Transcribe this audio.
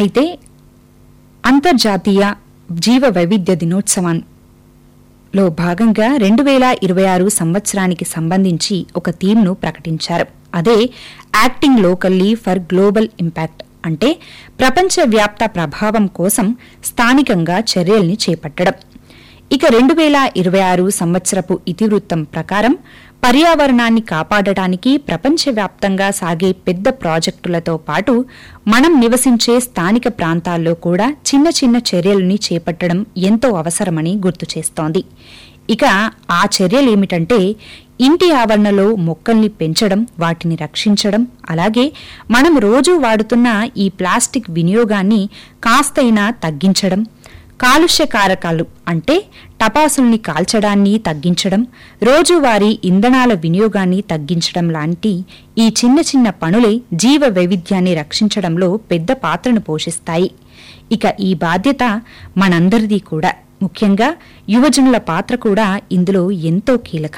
అయితే అంతర్జాతీయ జీవ వైవిధ్య దినోత్సవం లో భాగంగా రెండు వేల ఇరవై ఆరు సంవత్సరానికి సంబంధించి ఒక థీమ్ను ప్రకటించారు అదే acting locally for global impact అంటే ప్రపంచవ్యాప్త ప్రభావం కోసం స్థానికంగా చర్యల్ని చేపట్టడం ఇక రెండు వేల ఇరవై ఆరు సంవత్సరపు ఇతివృత్తం ప్రకారం పర్యావరణాన్ని కాపాడటానికి ప్రపంచవ్యాప్తంగా సాగే పెద్ద ప్రాజెక్టులతో పాటు మనం నివసించే స్థానిక ప్రాంతాల్లో కూడా చిన్న చిన్న చర్యలని చేపట్టడం ఎంతో అవసరమని గుర్తు చేస్తోంది ఇక ఆ చర్యలేమిటంటే ఇంటి ఆవరణలో మొక్కల్ని పెంచడం వాటిని రక్షించడం అలాగే మనం రోజూ వాడుతున్న ఈ ప్లాస్టిక్ వినియోగాన్ని కాస్తైనా తగ్గించడం కాలుష్య కారకాలు అంటే టపాసుల్ని కాల్చడాన్ని తగ్గించడం రోజువారీ ఇంధనాల వినియోగాన్ని తగ్గించడం లాంటి ఈ చిన్న చిన్న పనులే జీవ వైవిధ్యాన్ని రక్షించడంలో పెద్ద పాత్రను పోషిస్తాయి ఇక ఈ బాధ్యత మనందరిది కూడా ముఖ్యంగా యువజనుల పాత్ర కూడా ఇందులో ఎంతో కీలకం